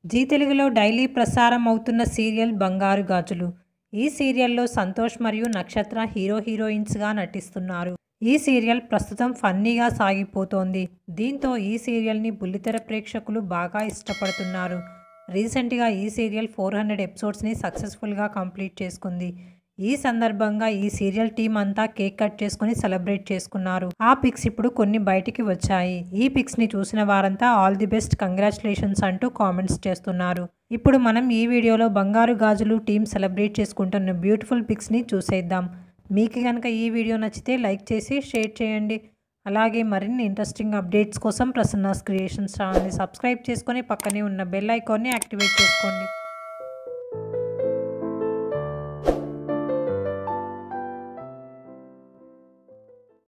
G తెలుగులో daily ప్రసారం అవుతున్న సీరియల్ బంగారు గాజులు ఈ సీరియల్లో సంతోష్ మరియు నక్షత్ర హీరో హీరోయిన్స్గా నటిస్తున్నారు ఈ సీరియల్ ప్రస్తుతం ఫన్నీగా సాగిపోతోంది దీంతో ఈ సీరియల్ని బుల్లితెర ప్రేక్షకులు బాగా ఇష్టపడుతున్నారు రీసెంట్గా ఈ సీరియల్ ఫోర్ హండ్రెడ్ ఎపిసోడ్స్ని సక్సెస్ఫుల్గా కంప్లీట్ చేసుకుంది ఈ సందర్భంగా ఈ సీరియల్ టీం అంతా కేక్ కట్ చేసుకుని సెలబ్రేట్ చేసుకున్నారు ఆ పిక్స్ ఇప్పుడు కొన్ని బయటికి వచ్చాయి ఈ పిక్స్ ని చూసిన వారంతా ఆల్ ది బెస్ట్ కంగ్రాచులేషన్స్ అంటూ కామెంట్స్ చేస్తున్నారు ఇప్పుడు మనం ఈ వీడియోలో బంగారు గాజులు టీం సెలబ్రేట్ చేసుకుంటున్న బ్యూటిఫుల్ పిక్స్ ని చూసేద్దాం మీకు కనుక ఈ వీడియో నచ్చితే లైక్ చేసి షేర్ చేయండి అలాగే మరిన్ని ఇంట్రెస్టింగ్ అప్డేట్స్ కోసం ప్రసన్నాస్ క్రియేషన్స్ ఛానల్ని సబ్స్క్రైబ్ చేసుకొని పక్కనే ఉన్న బెల్ ఐకాన్ని యాక్టివేట్ చేసుకోండి